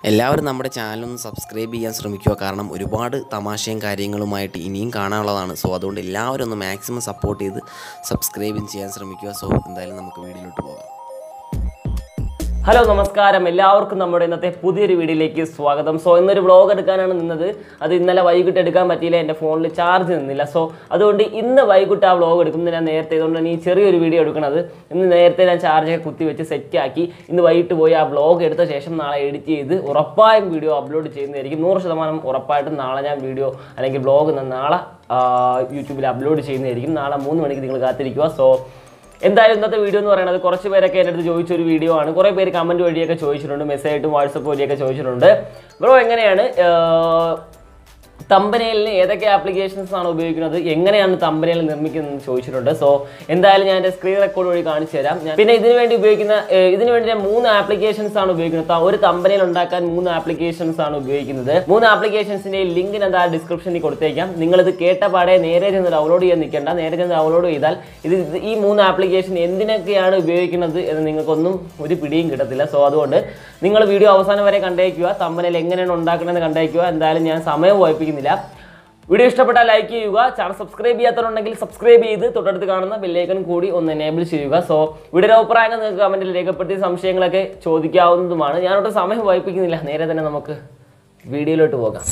എല്ലാവരും നമ്മുടെ ചാനലൊന്ന് സബ്സ്ക്രൈബ് ചെയ്യാൻ ശ്രമിക്കുക കാരണം ഒരുപാട് തമാശയും കാര്യങ്ങളുമായിട്ട് ഇനിയും കാണാനുള്ളതാണ് സോ അതുകൊണ്ട് എല്ലാവരും ഒന്ന് മാക്സിമം സപ്പോർട്ട് ചെയ്ത് സബ്സ്ക്രൈബും ചെയ്യാൻ ശ്രമിക്കുക സോ എന്തായാലും നമുക്ക് വീഡിയോയിലോട്ട് പോകാം ഹലോ നമസ്കാരം എല്ലാവർക്കും നമ്മുടെ ഇന്നത്തെ പുതിയൊരു വീഡിയോയിലേക്ക് സ്വാഗതം സോ ഇന്നൊരു വ്ളോഗ് എടുക്കാനാണ് നിന്നത് അത് ഇന്നലെ വൈകിട്ട് എടുക്കാൻ പറ്റിയില്ല എൻ്റെ ഫോണിൽ ചാർജ് നിന്നില്ല സോ അതുകൊണ്ട് ഇന്ന് വൈകിട്ട് ആ വ്ളോഗ് എടുക്കുന്നത് ഞാൻ നേരത്തെ ഇതുകൊണ്ട് ഈ ചെറിയൊരു വീഡിയോ എടുക്കണത് ഇന്ന് നേരത്തെ ഞാൻ ചാർജൊക്കെ കുത്തി വെച്ച് സെറ്റാക്കി ഇന്ന് വൈകിട്ട് പോയി ആ വ്ളോഗ് എടുത്ത ശേഷം നാളെ എഡിറ്റ് ചെയ്ത് ഉറപ്പായും വീഡിയോ അപ്ലോഡ് ചെയ്യുന്നതായിരിക്കും നൂറ് ശതമാനം ഉറപ്പായിട്ടും നാളെ ഞാൻ വീഡിയോ അല്ലെങ്കിൽ വ്ളോഗ് നാളെ ആ, യൂട്യൂബിൽ അപ്ലോഡ് ചെയ്യുന്നതായിരിക്കും നാളെ മൂന്ന് മണിക്ക് നിങ്ങൾ കാത്തിരിക്കുക സോ എന്തായാലും ഇന്നത്തെ വീഡിയോ എന്ന് പറയുന്നത് കുറച്ച് പേരൊക്കെ എൻ്റെ അടുത്ത് ചോദിച്ചൊരു വീഡിയോ ആണ് കുറേ പേര് കമൻറ്റ് വഴിയൊക്കെ ചോദിച്ചിട്ടുണ്ട് മെസ്സേജ് ആയിട്ടും വാട്സപ്പ് വഴിയൊക്കെ ചോദിച്ചിട്ടുണ്ട് ബ്രോ എങ്ങനെയാണ് തമ്പനയിലിന് ഏതൊക്കെ ആപ്ലിക്കേഷൻസ് ആണ് ഉപയോഗിക്കുന്നത് എങ്ങനെയാണ് തമ്പനയിൽ നിർമ്മിക്കുന്നത് ചോദിച്ചിട്ടുണ്ട് സോ എന്തായാലും ഞാൻ എൻ്റെ സ്ക്രീൻ റെക്കോർഡ് വഴി കാണിച്ചു തരാം ഞാൻ- പിന്നെ ഇതിനു വേണ്ടി ഉപയോഗിക്കുന്ന ഏർ, ഇതിനു വേണ്ടി ഞാൻ മൂന്ന് ആപ്ലിക്കേഷൻസ് ആണ് ഉപയോഗിക്കുന്നത് ത- ഒരു തമ്പനയിൽ ഉണ്ടാക്കാൻ മൂന്ന് ആപ്ലിക്കേഷൻസ് ആണ് ഉപയോഗിക്കുന്നത് മൂന്ന് ആപ്ലിക്കേഷൻസിന്റെ ലിങ്ക് ഞാൻ ആ ഡിസ്ക്രിപ്ഷനിൽ കൊടുത്തേക്കാം നിങ്ങൾ ഇത് കേട്ട പാടെ നേരെ ചെന്ന് ഡൗൺലോഡ് ചെയ്യാൻ നിൽക്കേണ്ട നേരെ ചെന്ന് ഡൗൺലോഡ് ചെയ്താൽ ഇത് ഇത് ഈ മൂന്ന് ആപ്ലിക്കേഷൻ എന്തിനൊക്കെയാണ് ഉപയോഗിക്കുന്നത് എന്ന് നിങ്ങൾക്കൊന്നും ഒരു പിടിയും കിട്ടത്തില്ല സോ അതുകൊണ്ട് നിങ്ങൾ വീഡിയോ അവസാനം വരെ കണ്ടേക്കുക തമ്പനയിൽ എങ്ങനെയാണ് ഉണ്ടാക്കണമെന്ന് കണ്ടേക്കുക എന്തായാലും ഞാൻ സമയം വായിപ്പിക്കുന്നില്ല വീഡിയോ ഇഷ്ടപ്പെട്ടാൽ ലൈക്ക് ചെയ്യുക ചാനൽ സബ്സ്ക്രൈബ് ചെയ്യാത്തവരുണ്ടെങ്കിൽ സബ്സ്ക്രൈബ് ചെയ്ത് തൊട്ടടുത്ത് കാണുന്ന ബെല്ലൈക്കൺ കൂടി ഒന്ന് എനേബിൾ ചെയ്യുക സോ വീഡിയോ അഭിപ്രായങ്ങൾ നിങ്ങൾക്ക് കമന്റിൽ രേഖപ്പെടുത്തി സംശയങ്ങളൊക്കെ ചോദിക്കാവുന്നതുമാണ് ഞാനൊട്ട് സമയം വായിപ്പിക്കുന്നില്ല നേരെ തന്നെ നമുക്ക് വീഡിയോയിലോട്ട് പോകാം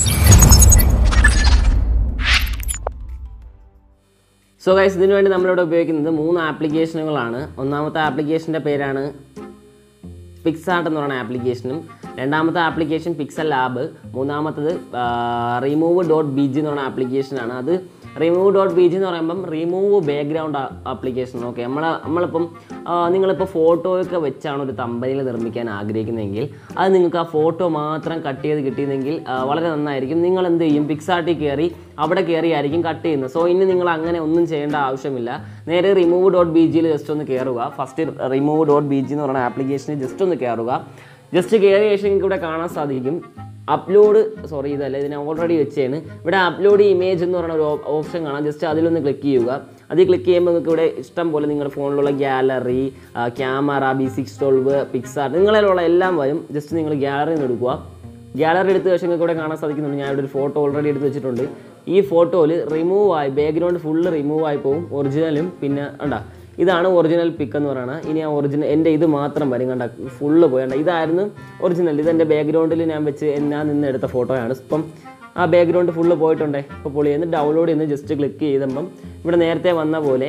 സോ ഗൈസ് ഇതിനു വേണ്ടി നമ്മളിവിടെ ഉപയോഗിക്കുന്നത് മൂന്ന് ആപ്ലിക്കേഷനുകളാണ് ഒന്നാമത്തെ ആപ്ലിക്കേഷൻ്റെ പേരാണ് പിക്സാർട്ട് എന്ന് പറയുന്ന ആപ്ലിക്കേഷനും രണ്ടാമത്തെ ആപ്ലിക്കേഷൻ പിക്സൽ ലാബ് മൂന്നാമത്തത് റിമൂവ് ഡോട്ട് ബി ജി എന്ന് പറയുന്ന ആപ്ലിക്കേഷനാണ് അത് റിമൂവ് ഡോട്ട് ബി ജി എന്ന് പറയുമ്പം റിമൂവ് ബാക്ക്ഗ്രൗണ്ട് ആപ്ലിക്കേഷൻ ഓക്കെ നമ്മൾ നമ്മളിപ്പം ആ, നിങ്ങളിപ്പോൾ ഫോട്ടോയൊക്കെ വെച്ചാണ് ഒരു തമ്പനിയിൽ നിർമ്മിക്കാൻ ആഗ്രഹിക്കുന്നതെങ്കിൽ അത് നിങ്ങൾക്ക് ആ ഫോട്ടോ മാത്രം കട്ട് ചെയ്ത് കിട്ടിയെങ്കിൽ ആ, വളരെ നന്നായിരിക്കും നിങ്ങൾ എന്ത് ചെയ്യും പിക്സാർട്ടിൽ കയറി അവിടെ കയറിയായിരിക്കും കട്ട് ചെയ്യുന്നത് സോ ഇനി നിങ്ങൾ അങ്ങനെ ഒന്നും ചെയ്യേണ്ട ആവശ്യമില്ല നേരെ റിമൂവ് ഡോട്ട് ബി ജിയിൽ ജസ്റ്റ് ഒന്ന് കയറുക first remove dot B G എന്ന് പറയുന്ന ആപ്ലിക്കേഷനിൽ ജസ്റ്റ് ഒന്ന് കയറുക ജസ്റ്റ് കയറിയ ശേഷം നിങ്ങൾക്ക് ഇവിടെ കാണാൻ സാധിക്കും അപ്ലോഡ് സോറി ഇതല്ല ഇതിനെ ഓൾറെഡി വെച്ചാണ് ഇവിടെ അപ്ലോഡ് ഇമേജ് എന്ന് പറയുന്ന ഒരു ഓപ്ഷൻ കാണാം ജസ്റ്റ് അതിലൊന്ന് ക്ലിക്ക് ചെയ്യുക അതിൽ ക്ലിക്ക് ചെയ്യുമ്പോൾ നിങ്ങൾക്ക് ഇവിടെ ഇഷ്ടം പോലെ നിങ്ങളുടെ ഫോണിലുള്ള gallery camera B six twelve പിക്സാർ നിങ്ങളിലുള്ള എല്ലാം വരും ജസ്റ്റ് നിങ്ങൾ ഗ്യാലറിയിൽ നിന്ന് എടുക്കുക ഗ്യാലറി എടുത്ത ശേഷം നിങ്ങൾക്ക് ഇവിടെ കാണാൻ സാധിക്കുന്നുണ്ട് ഞാൻ ഇവിടെ ഒരു ഫോട്ടോ ഓൾറെഡി എടുത്ത് വെച്ചിട്ടുണ്ട് ഈ ഫോട്ടോയിൽ റിമൂവ് ആയി ബാക്ക്ഗ്രൗണ്ട് ഫുള്ള് റിമൂവ് ആയി പോകും ഒറിജിനലും പിന്നെ കണ്ട ഇതാണ് ഒറിജിനൽ പിക്ക് എന്ന് പറയുന്നത് ഇനി ആ ഒറിജിനൽ എൻ്റെ ഇത് മാത്രം വരും കണ്ട ഫുള്ള് പോയി കണ്ട ഇതായിരുന്നു ഒറിജിനൽ ഇത് എൻ്റെ ബാക്ക്ഗ്രൗണ്ടിൽ ഞാൻ വെച്ച് ഞാൻ നിന്ന് എടുത്ത ഫോട്ടോയാണ് ഇപ്പം ആ ബാക്ക്ഗ്രൗണ്ട് ഫുള്ള് പോയിട്ടുണ്ടേ ഇപ്പോൾ പൊളി എന്നിട്ട് ഡൗൺലോഡ് ചെയ്യുന്നത് ജസ്റ്റ് ക്ലിക്ക് ചെയ്തപ്പം ഇവിടെ നേരത്തെ വന്ന പോലെ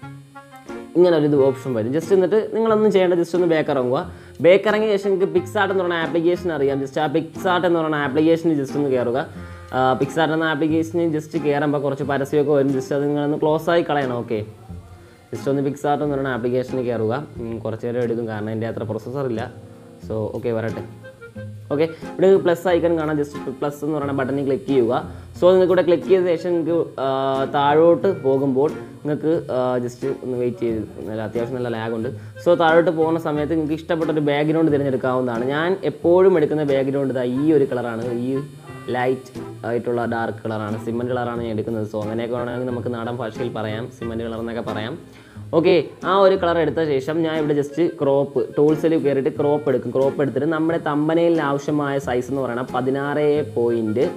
ഇങ്ങനെ ഒരു ഇത് ഓപ്ഷൻ വരും ജസ്റ്റ് എന്നിട്ട് നിങ്ങളൊന്നും ചെയ്യേണ്ട ജസ്റ്റ് ഒന്ന് ബേക്ക് ഇറങ്ങുക ബേക്ക് ഇറങ്ങിയ ശേഷം നിങ്ങൾക്ക് പിക്സാർട്ട് എന്ന് പറയുന്ന ആപ്ലിക്കേഷൻ അറിയാം ജസ്റ്റ് ആ പിക്സാർട്ട് എന്ന് പറയുന്ന ആപ്ലിക്കേഷനിൽ ജസ്റ്റ് ഒന്ന് കയറുക പിക്സാർട്ട് എന്ന ആപ്ലിക്കേഷനിൽ ജസ്റ്റ് കയറുമ്പോൾ കുറച്ച് പരസ്യമൊക്കെ വരും ജസ്റ്റ് അത് നിങ്ങളൊന്ന് ക്ലോസ് ആയി കളയണം ഓക്കെ ജസ്റ്റ് ഒന്ന് പിക്സാർട്ട് എന്ന് പറയുന്ന ആപ്ലിക്കേഷനിൽ കയറുക ഉം, കുറച്ച് നേരം എടുക്കും കാരണം എൻ്റെ അത്ര പ്രൊസസ്സർ ഇല്ല സോ ഓക്കെ വരട്ടെ ഓക്കെ ഇവിടെ പ്ലസ് ഐക്കൺ കാണാം ജസ്റ്റ് പ്ലസ് എന്ന് പറയുന്ന ബട്ടണിൽ ക്ലിക്ക് ചെയ്യുക സോ നിങ്ങൾക്ക് ഇവിടെ ക്ലിക്ക് ചെയ്ത ശേഷം നിങ്ങൾക്ക് ആ, താഴോട്ട് പോകുമ്പോൾ നിങ്ങൾക്ക് ജസ്റ്റ് ഒന്ന് വെയിറ്റ് ചെയ്ത് നല്ല അത്യാവശ്യം നല്ല ലാഗ് ഉണ്ട് സോ താഴോട്ട് പോകുന്ന സമയത്ത് നിങ്ങൾക്ക് ഇഷ്ടപ്പെട്ട ഒരു ബാക്ക്ഗ്രൗണ്ട് തിരഞ്ഞെടുക്കാവുന്നതാണ് ഞാൻ എപ്പോഴും എടുക്കുന്ന ബാക്ക്ഗ്രൗണ്ട് ഇതാ ഈ ഒരു കളറാണ് ഈ ലൈറ്റ് ആയിട്ടുള്ള ഡാർക്ക് കളറാണ് സിമൻറ്റ് കളറാണ് ഞാൻ എടുക്കുന്നത് സോ അങ്ങനെയൊക്കെ വേണമെങ്കിൽ നമുക്ക് നാടൻ ഭാഷയിൽ പറയാം സിമൻറ്റ് കളർ എന്നൊക്കെ പറയാം ഓക്കെ ആ ഒരു കളർ എടുത്ത ശേഷം ഞാൻ ഇവിടെ ജസ്റ്റ് ക്രോപ്പ് ടൂൾസിൽ കയറിയിട്ട് ക്രോപ്പ് എടുക്കും ക്രോപ്പ് എടുത്തിട്ട് നമ്മുടെ തമ്പനയിൽ ആവശ്യമായ സൈസ് എന്ന് പറയുന്നത് പതിനാറ് പോയിൻറ്റ്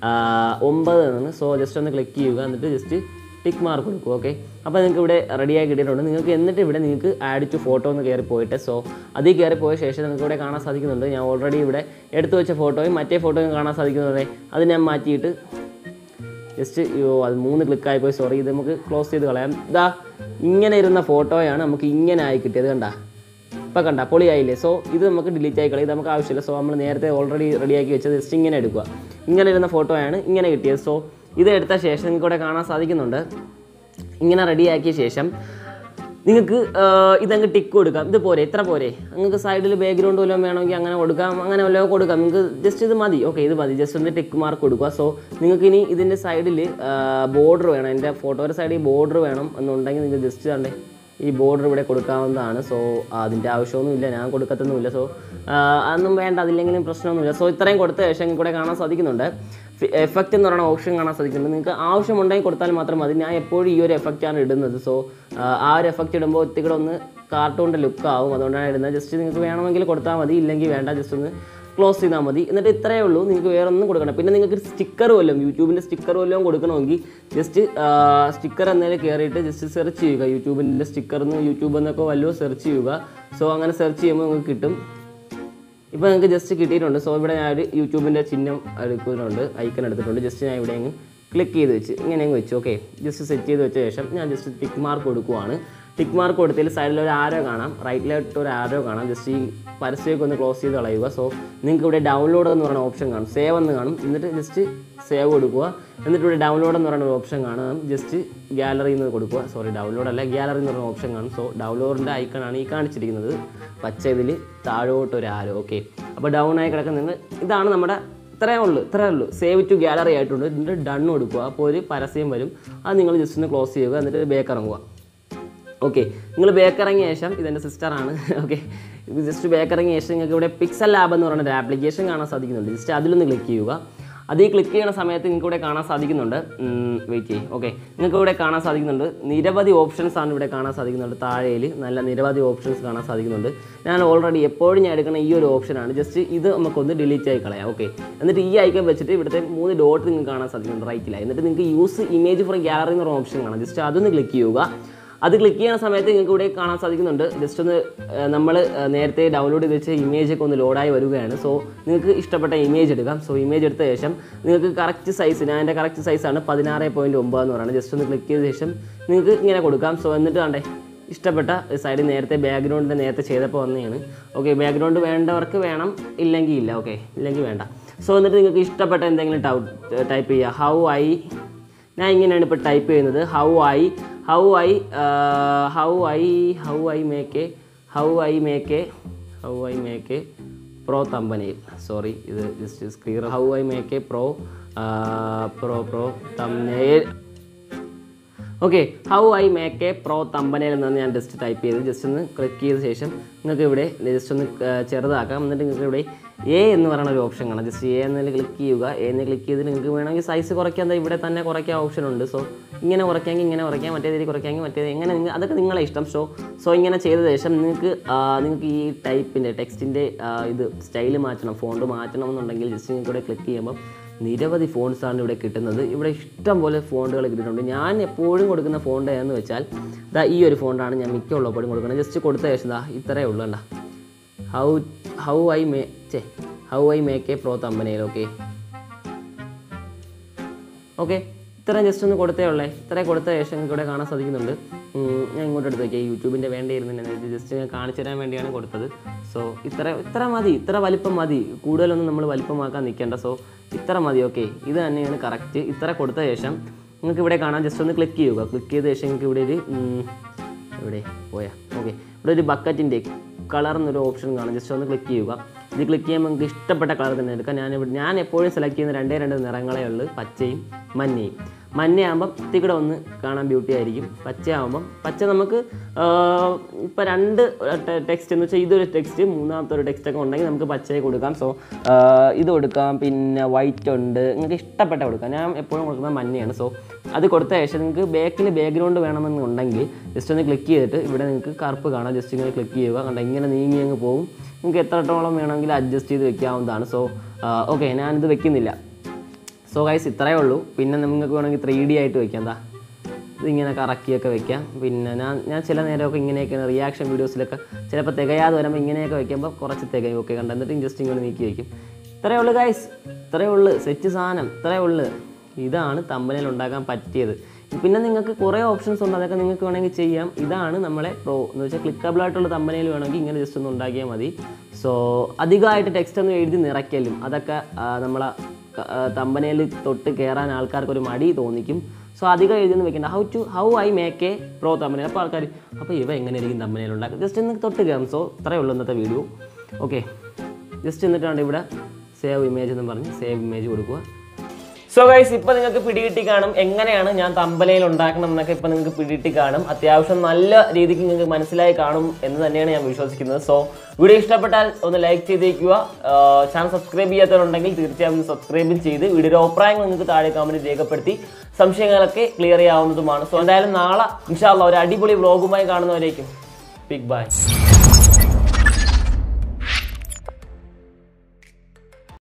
ഒമ്പത് നിന്ന് സോ ജസ്റ്റ് ഒന്ന് ക്ലിക്ക് ചെയ്യുക എന്നിട്ട് ജസ്റ്റ് ടിക്ക് മാർക്ക് കൊടുക്കും ഓക്കെ അപ്പോൾ നിങ്ങൾക്ക് ഇവിടെ റെഡിയായി കിട്ടിയിട്ടുണ്ട് നിങ്ങൾക്ക് എന്നിട്ട് ഇവിടെ നിങ്ങൾക്ക് ആഡ് ടു ഫോട്ടോ എന്ന് കയറി പോയിട്ട് സോ അതിൽ കയറി പോയ ശേഷം നിങ്ങൾക്ക് ഇവിടെ കാണാൻ സാധിക്കുന്നുണ്ട് ഞാൻ ഓൾറെഡി ഇവിടെ എടുത്തു വെച്ച ഫോട്ടോയും മറ്റേ ഫോട്ടോയും കാണാൻ സാധിക്കുന്നുണ്ട് അത് ഞാൻ മാറ്റിയിട്ട് ജസ്റ്റ് അയ്യോ അത് മൂന്ന് ക്ലിക്കായി പോയി സോറി ഇത് നമുക്ക് ക്ലോസ് ചെയ്ത് കളയാം ഇതാ ഇങ്ങനെ ഇരുന്ന ഫോട്ടോയാണ് നമുക്ക് ഇങ്ങനെ ആയി കിട്ടിയത് കണ്ട ഇപ്പം കണ്ട പൊളിയായില്ലേ സോ ഇത് നമുക്ക് ഡിലീറ്റ് ആയി കളയും ഇത് നമുക്ക് ആവശ്യമില്ല സോ നമ്മൾ നേരത്തെ ഓൾറെഡി റെഡിയാക്കി വെച്ചത് ജസ്റ്റ് ഇങ്ങനെ എടുക്കുക ഇങ്ങനെ ഇരുന്ന ഫോട്ടോയാണ് ഇങ്ങനെ കിട്ടിയത് സോ ഇത് എടുത്ത ശേഷം നിങ്ങൾക്ക് ഇവിടെ കാണാൻ സാധിക്കുന്നുണ്ട് ഇങ്ങനെ റെഡിയാക്കിയ ശേഷം നിങ്ങൾക്ക് ഇതങ്ങ് ടിക്ക് കൊടുക്കാം ഇത് പോരെ ഇത്ര പോരെ നിങ്ങൾക്ക് സൈഡിൽ ബാക്ക്ഗ്രൗണ്ട് വല്ലതും വേണമെങ്കിൽ അങ്ങനെ കൊടുക്കാം അങ്ങനെ വല്ലതും കൊടുക്കാം നിങ്ങൾക്ക് ജസ്റ്റ് ഇത് മതി ഓക്കെ ഇത് മതി ജസ്റ്റ് ഒന്ന് ടിക്ക് മാർക്ക് കൊടുക്കുക സോ നിങ്ങൾക്ക് ഇനി ഇതിൻ്റെ സൈഡിൽ ബോർഡർ വേണം എൻ്റെ ഫോട്ടോയുടെ സൈഡിൽ ബോർഡർ വേണം എന്നുണ്ടെങ്കിൽ നിങ്ങൾക്ക് ജസ്റ്റ് തന്നെ ഈ ബോർഡർ ഇവിടെ കൊടുക്കാവുന്നതാണ് സോ അതിൻ്റെ ആവശ്യമൊന്നുമില്ല ഞാൻ കൊടുക്കത്തൊന്നുമില്ല സോ അതൊന്നും വേണ്ട അതില്ലെങ്കിലും പ്രശ്നമൊന്നുമില്ല സോ ഇത്രയും കൊടുത്ത ശേഷം നിങ്ങൾക്ക് ഇവിടെ കാണാൻ സാധിക്കുന്നുണ്ട് എഫക്റ്റ് എന്ന് പറയുന്ന ഓപ്ഷൻ കാണാൻ സാധിക്കുന്നുണ്ട് നിങ്ങൾക്ക് ആവശ്യമുണ്ടെങ്കിൽ കൊടുത്താൽ മാത്രം മതി ഞാൻ എപ്പോഴും ഈ ഒരു എഫക്റ്റാണ് ഇടുന്നത് സോ ആ ഒരു എഫക്റ്റ് ഇടുമ്പോൾ ഒത്തിരി ഒന്ന് കാർട്ടൂണിൻ്റെ ലുക്ക് ആവും അതുകൊണ്ടാണ് ഇടുന്നത് ജസ്റ്റ് നിങ്ങൾക്ക് വേണമെങ്കിൽ കൊടുത്താൽ മതി ഇല്ലെങ്കിൽ വേണ്ട ജസ്റ്റ് ഒന്ന് ക്ലോസ് ചെയ്താൽ മതി എന്നിട്ട് ഇത്രയേ ഉള്ളൂ നിങ്ങൾക്ക് വേറെ ഒന്നും കൊടുക്കണം പിന്നെ നിങ്ങൾക്ക് സ്റ്റിക്കർ വല്ലതും യൂട്യൂബിൻ്റെ സ്റ്റിക്കർ വല്ലതും കൊടുക്കണമെങ്കിൽ ജസ്റ്റ് സ്റ്റിക്കർ എന്നതിൽ കയറിയിട്ട് ജസ്റ്റ് സെർച്ച് ചെയ്യുക യൂട്യൂബിൻ്റെ സ്റ്റിക്കർ എന്ന് യൂട്യൂബ് എന്നൊക്കെ വല്ലതും സെർച്ച് ചെയ്യുക സോ അങ്ങനെ സെർച്ച് ചെയ്യുമ്പോൾ നിങ്ങൾക്ക് കിട്ടും ഇപ്പോൾ നിങ്ങൾക്ക് ജസ്റ്റ് കിട്ടിയിട്ടുണ്ട് സോ ഇവിടെ ഞാൻ ഒരു യൂട്യൂബിൻ്റെ ചിഹ്നം എടുക്കുന്നുണ്ട് ഐക്കൺ എടുത്തിട്ടുണ്ട് ജസ്റ്റ് ഞാൻ ഇവിടെ അങ്ങ് ക്ലിക്ക് ചെയ്ത് വെച്ച് ഇങ്ങനെ അങ്ങ് വെച്ചു ഓക്കെ ജസ്റ്റ് സെറ്റ് ചെയ്ത് വെച്ച ശേഷം ഞാൻ ജസ്റ്റ് ടിക്ക് മാർക്ക് കൊടുക്കുവാണ് ടിക്ക് മാർക്ക് കൊടുത്തതിൽ സൈഡിൽ ഒരു ആരോ കാണാം റൈറ്റിലായിട്ട് ഒരു ആരോ കാണാം ജസ്റ്റ് ഈ പരസ്യമൊക്കെ ഒന്ന് ക്ലോസ് ചെയ്ത് കളയുക സോ നിങ്ങൾക്ക് ഇവിടെ ഡൗൺലോഡ് എന്ന് പറയുന്ന ഓപ്ഷൻ കാണും സേവ് എന്ന് കാണും എന്നിട്ട് ജസ്റ്റ് സേവ് കൊടുക്കുക എന്നിട്ട് ഇവിടെ ഡൗൺലോഡ് എന്ന് പറയുന്ന ഒരു ഓപ്ഷൻ കാണാം ജസ്റ്റ് ഗാലറിയിൽ നിന്ന് കൊടുക്കുക സോറി ഡൗൺലോഡ് അല്ല ഗാലറി എന്ന് പറയുന്ന ഓപ്ഷൻ കാണും സോ ഡൗൺലോഡിൻ്റെ ഐക്കണാണ് ഈ കാണിച്ചിരിക്കുന്നത് പച്ച ഇതിൽ താഴോട്ട് ഒരു ആരോ ഓക്കെ അപ്പോൾ ഡൗൺ ആയി കിടക്കുന്നത് ഇതാണ് നമ്മുടെ ഇത്രയേ ഉള്ളൂ ഇത്രയേ ഉള്ളൂ സേവ് ടു ഗാലറി ആയിട്ടുണ്ട് ഇതിൻ്റെ ഡൺ കൊടുക്കുക അപ്പോൾ ഒരു പരസ്യം വരും അത് നിങ്ങൾ ജസ്റ്റ് ഒന്ന് ക്ലോസ് ചെയ്യുക എന്നിട്ട് ബേക്ക് ഇറങ്ങുക ഓക്കെ നിങ്ങൾ ബേക്ക് ഇറങ്ങിയ ശേഷം ഇതെൻ്റെ സിസ്റ്ററാണ് ഓക്കെ ഇത് ജസ്റ്റ് ബേക്ക് ഇറങ്ങിയ ശേഷം നിങ്ങൾക്ക് ഇവിടെ പിക്സൽ ലാബ് എന്ന് പറയുന്ന ഒരു ആപ്ലിക്കേഷൻ കാണാൻ സാധിക്കുന്നുണ്ട് ജസ്റ്റ് അതിലൊന്ന് ക്ലിക്ക് ചെയ്യുക അത് ഈ ക്ലിക്ക് ചെയ്യുന്ന സമയത്ത് നിങ്ങൾക്ക് ഇവിടെ കാണാൻ സാധിക്കുന്നുണ്ട് വെയിറ്റ് ചെയ്യും ഓക്കെ നിങ്ങൾക്ക് ഇവിടെ കാണാൻ സാധിക്കുന്നുണ്ട് നിരവധി ഓപ്ഷൻസ് ആണ് ഇവിടെ കാണാൻ സാധിക്കുന്നുണ്ട് താഴെയിൽ നല്ല നിരവധി ഓപ്ഷൻസ് കാണാൻ സാധിക്കുന്നുണ്ട് ഞാൻ ഓൾറെഡി എപ്പോഴും ഞാൻ എടുക്കുന്ന ഈ ഒരു ഓപ്ഷനാണ് ജസ്റ്റ് ഇത് നമുക്കൊന്ന് ഡിലീറ്റ് ആയി കളയാം ഓക്കെ എന്നിട്ട് ഈ ഐക്കൺ വെച്ചിട്ട് ഇവിടുത്തെ മൂന്ന് ഡോട്ട് നിങ്ങൾക്ക് കാണാൻ സാധിക്കുന്നുണ്ട് റൈറ്റിലായി എന്നിട്ട് നിങ്ങൾക്ക് യൂസ് ഇമേജ് ഫ്രം ഗാലറി എന്ന് പറഞ്ഞ ഓപ്ഷൻ കാണാം ജസ്റ്റ് അതൊന്ന് ക്ലിക്ക് ചെയ്യുക അത് ക്ലിക്ക് ചെയ്യുന്ന സമയത്ത് നിങ്ങൾക്ക് ഇവിടെ കാണാൻ സാധിക്കുന്നുണ്ട് ജസ്റ്റ് ഒന്ന് നമ്മൾ നേരത്തെ ഡൗൺലോഡ് ചെയ്ത് വെച്ച ഇമേജ് ഒക്കെ ഒന്ന് ലോഡായി വരികയാണ് സോ നിങ്ങൾക്ക് ഇഷ്ടപ്പെട്ട ഇമേജ് എടുക്കാം സോ ഇമേജ് എടുത്ത ശേഷം നിങ്ങൾക്ക് കറക്റ്റ് സൈസ് ഞാൻ എൻ്റെ കറക്റ്റ് സൈസാണ് പതിനാറ് പോയിൻറ്റ് ഒമ്പത് എന്ന് പറയുന്നത് ജസ്റ്റ് ഒന്ന് ക്ലിക്ക് ചെയ്ത ശേഷം നിങ്ങൾക്ക് ഇങ്ങനെ കൊടുക്കാം സോ എന്നിട്ട് കണ്ടേ ഇഷ്ടപ്പെട്ട സൈഡ് നേരത്തെ ബാക്ക്ഗ്രൗണ്ടിൻ്റെ നേരത്തെ ചെയ്തപ്പോൾ വന്നതാണ് ഓക്കെ ബാക്ക്ഗ്രൗണ്ട് വേണ്ടവർക്ക് വേണം ഇല്ലെങ്കിൽ ഇല്ല ഓക്കെ ഇല്ലെങ്കിൽ വേണ്ട സോ എന്നിട്ട് നിങ്ങൾക്ക് ഇഷ്ടപ്പെട്ട എന്തെങ്കിലും ടൈപ്പ് ചെയ്യുക ഹൗ ഐ ഞാൻ ഇങ്ങനെയാണ് ഇപ്പോൾ ടൈപ്പ് ചെയ്യുന്നത് how I how I how I how I make a how I make a how I make a pro തമ്പനയിൽ സോറി ഇത് just screen how I make a pro pro pro തമ്പനയിൽ okay how I make a pro തമ്പനയിൽ എന്നാണ് ഞാൻ just type ചെയ്ത് just ഒന്ന് click ചെയ്ത ശേഷം നിങ്ങൾക്ക് ഇവിടെ ജസ്റ്റ് ഒന്ന് ആ, ചെറുതാക്കാം എന്നിട്ട് നിങ്ങൾക്ക് ഇവിടെ എ എന്ന് പറയുന്ന ഒരു ഓപ്ഷൻ കാണാം ജസ്റ്റ് എ എന്നതിൽ ക്ലിക്ക് ചെയ്യുക എ എന്ന് ക്ലിക്ക് ചെയ്തിട്ട് നിങ്ങൾക്ക് വേണമെങ്കിൽ സൈസ് കുറയ്ക്കാൻ ദാ ഇവിടെ തന്നെ കുറയ്ക്കാൻ ഓപ്ഷൻ ഉണ്ട് സോ ഇങ്ങനെ കുറയ്ക്കാമെങ്കിൽ ഇങ്ങനെ കുറയ്ക്കാം മറ്റേ രീതി കുറയ്ക്കാമെങ്കിൽ മറ്റേ എങ്ങനെ നിങ്ങൾ അതൊക്കെ നിങ്ങളെ ഇഷ്ടം സോ സോ ഇങ്ങനെ ചെയ്ത ശേഷം നിങ്ങൾക്ക് ആ, നിങ്ങൾക്ക് ഈ ടൈപ്പിൻ്റെ ടെക്സ്റ്റിൻ്റെ ഇത് സ്റ്റൈൽ മാറ്റണം ഫോണ്ട് മാറ്റണം എന്നുണ്ടെങ്കിൽ ജസ്റ്റ് നിങ്ങൾക്ക് ഇവിടെ ക്ലിക്ക് ചെയ്യുമ്പോൾ നിരവധി ഫോൺസ് ആണ് ഇവിടെ കിട്ടുന്നത് ഇവിടെ ഇഷ്ടം പോലെ ഫോണ്ടുകൾ കിട്ടുന്നുണ്ട് ഞാൻ എപ്പോഴും കൊടുക്കുന്ന ഫോണ്ട് ഏതെന്ന് വെച്ചാൽ ദാ ഈ ഒരു ഫോണ്ടാണ് ഞാൻ മിക്ക ഉള്ളപ്പോഴും കൊടുക്കുന്നത് ജസ്റ്റ് കൊടുത്ത ശേഷം ദാ ഇത്രയേ ഉള്ളൂ കണ്ട ഹൗ ഹൗ ഐ മേ ചേ how I make a pro തമ്പനയിൽ ഓക്കെ ഓക്കെ ഇത്രയും ജസ്റ്റ് ഒന്ന് കൊടുത്തേ ഉള്ളേ ഇത്രയും കൊടുത്ത ശേഷം നിങ്ങൾക്ക് ഇവിടെ കാണാൻ സാധിക്കുന്നുണ്ട് ഉം, ഞാൻ ഇങ്ങോട്ട് എടുത്ത് വയ്ക്കാം യൂട്യൂബിൻ്റെ വേണ്ടിയിരുന്നില്ല ഇത് ജസ്റ്റ് ഞാൻ കാണിച്ചു തരാൻ വേണ്ടിയാണ് കൊടുത്തത് സോ ഇത്ര ഇത്ര മതി ഇത്ര വലിപ്പം മതി കൂടുതലൊന്നും നമ്മൾ വലിപ്പമാക്കാൻ നിൽക്കേണ്ട സോ ഇത്ര മതി ഓക്കെ ഇത് തന്നെയാണ് കറക്റ്റ് ഇത്ര കൊടുത്ത ശേഷം നിങ്ങൾക്ക് ഇവിടെ കാണാൻ ജസ്റ്റ് ഒന്ന് ക്ലിക്ക് ചെയ്യുക ക്ലിക്ക് ചെയ്ത ശേഷം നിങ്ങൾക്ക് ഇവിടെ ഒരു ഉം, ഇവിടെ പോയാ ഓക്കെ ഇവിടെ ഒരു ബക്കറ്റിൻ്റെ കളർ എന്നൊരു ഓപ്ഷൻ കാണാം ജസ്റ്റ് ഒന്ന് ക്ലിക്ക് ചെയ്യുക ഇത് ക്ലിക്ക് ചെയ്യുമ്പോൾ നിങ്ങൾക്ക് ഇഷ്ടപ്പെട്ട കളർ തന്നെ എടുക്കാം ഞാൻ ഇവിടെ ഞാൻ എപ്പോഴും സെലക്ട് ചെയ്യുന്ന രണ്ടേ രണ്ട് നിറങ്ങളേ ഉള്ളൂ പച്ചയും മഞ്ഞയും മഞ്ഞയാകുമ്പം ഇത്തിക്കൂടെ ഒന്ന് കാണാൻ ബ്യൂട്ടി ആയിരിക്കും പച്ചയാകുമ്പം പച്ച നമുക്ക് ഇപ്പോൾ രണ്ട് ടെക്സ്റ്റ് എന്ന് വെച്ചാൽ ഇതൊരു ടെക്സ്റ്റ് മൂന്നാമത്തെ ഒരു ടെക്സ്റ്റ് ഒക്കെ ഉണ്ടെങ്കിൽ നമുക്ക് പച്ചയെ കൊടുക്കാം സോ ഇത് കൊടുക്കാം പിന്നെ വൈറ്റ് ഉണ്ട് നിങ്ങൾക്ക് ഇഷ്ടപ്പെട്ട കൊടുക്കാം ഞാൻ എപ്പോഴും കൊടുക്കുന്നത് മഞ്ഞയാണ് സോ അത് കൊടുത്ത ശേഷം നിങ്ങൾക്ക് ബാക്കിൽ ബാക്ക്ഗ്രൗണ്ട് വേണമെന്നുണ്ടെങ്കിൽ ജസ്റ്റ് ഒന്ന് ക്ലിക്ക് ചെയ്തിട്ട് ഇവിടെ നിങ്ങൾക്ക് കറുപ്പ് കാണാം ജസ്റ്റ് ഇങ്ങനെ ക്ലിക്ക് ചെയ്യുക കണ്ട ഇങ്ങനെ നീങ്ങി അങ്ങ് പോകും നിങ്ങൾക്ക് എത്രത്തോളം വേണമെങ്കിൽ അഡ്ജസ്റ്റ് ചെയ്ത് വെക്കാവുന്നതാണ് സോ ഓക്കെ ഞാനിത് വെക്കുന്നില്ല സോ ഗൈസ് ഇത്രയേ ഉള്ളൂ പിന്നെ നിങ്ങൾക്ക് വേണമെങ്കിൽ ത്രീ ഡി ആയിട്ട് വെക്കാം എന്താ ഇതിങ്ങനെ കറക്കിയൊക്കെ വെക്കാം പിന്നെ ഞാൻ ഞാൻ ചില നേരമൊക്കെ ഇങ്ങനെയൊക്കെ റിയാക്ഷൻ വീഡിയോസിലൊക്കെ ചിലപ്പോൾ തികയാതെ വരുമ്പോൾ ഇങ്ങനെയൊക്കെ വെക്കുമ്പോൾ കുറച്ച് തികയും ഒക്കെ കണ്ട് എന്നിട്ട് ജസ്റ്റ് ഇങ്ങനെ നീക്കി വയ്ക്കും ഇത്രയേ ഉള്ളൂ ഗൈസ് ഇത്രയേ ഉള്ളൂ സെറ്റ് സാധനം ഇത്രയേ ഉള്ളൂ ഇതാണ് തമ്പനിൽ ഉണ്ടാക്കാൻ പറ്റിയത് പിന്നെ നിങ്ങൾക്ക് കുറേ ഓപ്ഷൻസ് ഉണ്ട് അതൊക്കെ നിങ്ങൾക്ക് വേണമെങ്കിൽ ചെയ്യാം ഇതാണ് നമ്മളെ പ്രോ എന്ന് വെച്ചാൽ ക്ലിക്കബിൾ ആയിട്ടുള്ള തമ്പനയിൽ വേണമെങ്കിൽ ഇങ്ങനെ ജസ്റ്റ് ഒന്ന് ഉണ്ടാക്കിയാൽ മതി സോ അധികമായിട്ട് ടെക്സ്റ്റ് ഒന്നും എഴുതി നിറയ്ക്കലും അതൊക്കെ ആ, നമ്മളെ തമ്പനയിൽ തൊട്ട് കയറാൻ ആൾക്കാർക്ക് ഒരു മടി തോന്നിക്കും സോ അധികം എഴുതിയൊന്നും വെക്കേണ്ട how to how I make a pro തമ്പനയിൽ അപ്പോൾ ആൾക്കാർ അപ്പോൾ ഇവ എങ്ങനെയായിരിക്കും തമ്പനയിൽ ഉണ്ടാക്കുക ജസ്റ്റ് ഒന്ന് തൊട്ട് കയറും സോ ഇത്രയേ ഉള്ളൂ ഇന്നത്തെ വീഡിയോ ഓക്കെ ജസ്റ്റ് എന്നിട്ടാണ് ഇവിടെ സേവ് ഇമേജ് എന്ന് പറഞ്ഞ് സേവ് ഇമേജ് കൊടുക്കുക സോ ഗൈസ് ഇപ്പൊ നിങ്ങൾക്ക് പിടികിട്ടി കാണും എങ്ങനെയാണ് ഞാൻ തമ്പലയിൽ ഉണ്ടാക്കണം എന്നൊക്കെ ഇപ്പൊ നിങ്ങൾക്ക് പിടികിട്ടി കാണും അത്യാവശ്യം നല്ല രീതിക്ക് നിങ്ങൾക്ക് മനസ്സിലായി കാണും എന്ന് തന്നെയാണ് ഞാൻ വിശ്വസിക്കുന്നത് സോ വീഡിയോ ഇഷ്ടപ്പെട്ടാൽ ഒന്ന് ലൈക്ക് ചെയ്തേക്കുക ചാനൽ സബ്സ്ക്രൈബ് ചെയ്യാത്തവരുണ്ടെങ്കിൽ തീർച്ചയായും സബ്സ്ക്രൈബും ചെയ്ത് വീഡിയോയുടെ അഭിപ്രായങ്ങൾ നിങ്ങൾക്ക് താഴെ കമന്റ് രേഖപ്പെടുത്തി സംശയങ്ങളൊക്കെ ക്ലിയർ ചെയ്യാവുന്നതുമാണ് സോ എന്തായാലും നാളെ ഇൻഷാല്ല ഒരു അടിപൊളി വ്ളോഗുമായി കാണുന്നവരേക്കും ബിഗ് ബൈ